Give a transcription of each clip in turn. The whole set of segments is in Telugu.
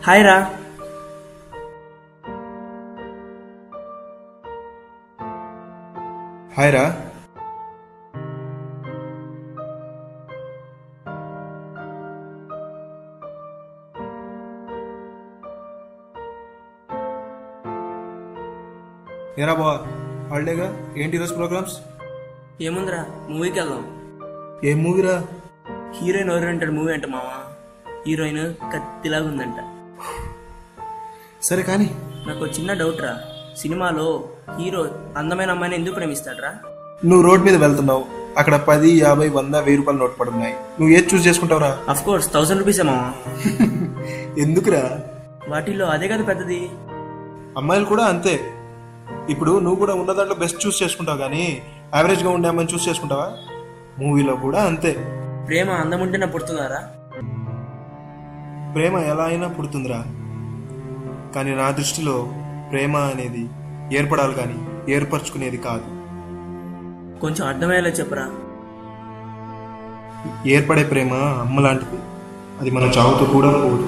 హాయ్ రా హాయ్ రా ఏరా బావా హాలిడేగా ఏంటి ఈరోజు ప్రోగ్రామ్స్ ఏముందిరా మూవీకి వెళ్దాం ఏం మూవీరా హీరోయిన్ ఎవరు అంటాడు మూవీ అంట మావా హీరోయిన్ కత్తిలాగా ఉందంట సరే కానీ నాకు ఒక చిన్న డౌట్ రా సినిమాలో హీరో అందమైన అమ్మాయిని ఎందుకు ప్రేమిస్తాడరా నువ్వు రోడ్ మీద వెళ్తున్నావు అక్కడ పది యాభై వంద వెయ్యి రూపాయలు నోట్ పడున్నాయి నువ్వు ఏది చూస్ చేసుకుంటావురా అఫ్ కోర్స్ థౌసండ్ రూపీసే మావా ఎందుకురా వాటిల్లో అదే కదా పెద్దది అమ్మాయిలు కూడా అంతే ఇప్పుడు నువ్వు కూడా ఉన్న దాంట్లో బెస్ట్ చూస్ చేసుకుంటావు కానీ యావరేజ్గా ఉండే అమ్మాయిని చూస్ చేసుకుంటావా మూవీలో కూడా అంతే ప్రేమ అందం ఉంటేనే పుడుతుందారా ప్రేమ ఎలా అయినా పుడుతుందిరా కానీ నా దృష్టిలో ప్రేమ అనేది ఏర్పడాలి కానీ ఏర్పరచుకునేది కాదు కొంచెం అర్థమయ్యేలా చెప్పరా ఏర్పడే ప్రేమ అమ్మ లాంటిది అది మన చావుతో కూడా పోదు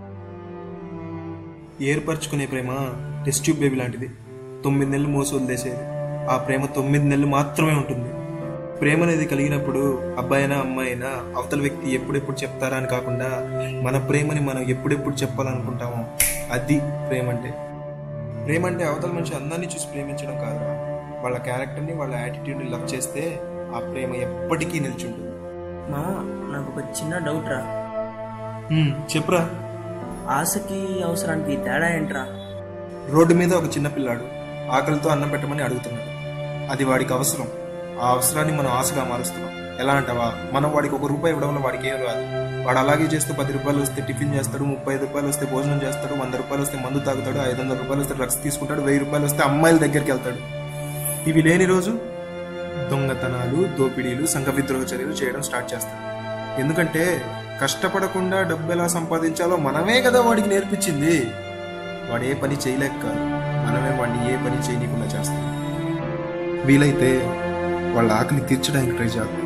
ఏర్పరచుకునే ప్రేమ టెస్ట్ ట్యూబ్ బేబీ లాంటిది తొమ్మిది నెలలు మోసి వదిలేసేది ఆ ప్రేమ తొమ్మిది నెలలు మాత్రమే ఉంటుంది ప్రేమ అనేది కలిగినప్పుడు అబ్బాయినా అమ్మాయినా అవతల వ్యక్తి ఎప్పుడెప్పుడు చెప్తారా అని కాకుండా మన ప్రేమని మనం ఎప్పుడెప్పుడు చెప్పాలనుకుంటామో అది ప్రేమ అంటే ప్రేమ అంటే అవతల మనిషి అందాన్ని చూసి ప్రేమించడం కాదు వాళ్ళ క్యారెక్టర్ని వాళ్ళ యాటిట్యూడ్ని లవ్ చేస్తే ఆ ప్రేమ ఎప్పటికీ నిల్చుంటుంది మావా నాకు ఒక చిన్న డౌట్ రా ఉమ్, చెప్పురా ఆశకి అవసరానికి తేడా ఏంట్రా రోడ్డు మీద ఒక చిన్న పిల్లాడు ఆకలితో అన్నం పెట్టమని అడుగుతున్నాడు అది వాడికి అవసరం ఆ అవసరాన్ని మనం ఆశగా మారుస్తున్నాం ఎలా అంటావా మనం వాడికి ఒక రూపాయి ఇవ్వడం వల్ల వాడికి ఏం రాదు వాడు అలాగే చేస్తే పది రూపాయలు వస్తే టిఫిన్ చేస్తాడు ముప్పై ఐదు రూపాయలు వస్తే భోజనం చేస్తాడు వంద రూపాయలు వస్తే మందు తాగుతాడు ఐదు వందల రూపాయలు వస్తే డ్రగ్స్ తీసుకుంటాడు వెయ్యి రూపాయలు వస్తే అమ్మాయిల దగ్గరికి వెళ్తాడు ఇవి లేని రోజు దొంగతనాలు దోపిడీలు సంఘ విద్రోహ చర్యలు చేయడం స్టార్ట్ చేస్తాడు ఎందుకంటే కష్టపడకుండా డబ్బు ఎలా సంపాదించాలో మనమే కదా వాడికి నేర్పించింది వాడు ఏ పని చేయలేక కాదు మనమే వాడిని ఏ పని చేయనీయకుండా చేస్తాం వీలైతే వాళ్ళ ఆకలి తీర్చడానికి ట్రై చేద్దాం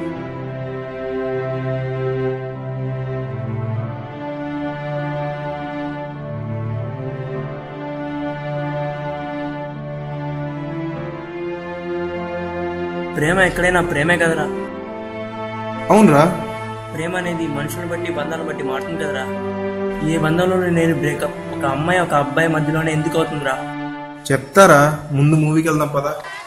ప్రేమ ఎక్కడైనా ప్రేమే కదరా అవునరా ప్రేమ అనేది మనుషులను బట్టి బంధాలను బట్టి మారుతుంది కదరా ఏ బంధంలోనే నేను బ్రేకప్ ఒక అమ్మాయి ఒక అబ్బాయి మధ్యలోనే ఎందుకు అవుతుందిరా చెప్తారా ముందు మూవీకి వెళ్దాం పదా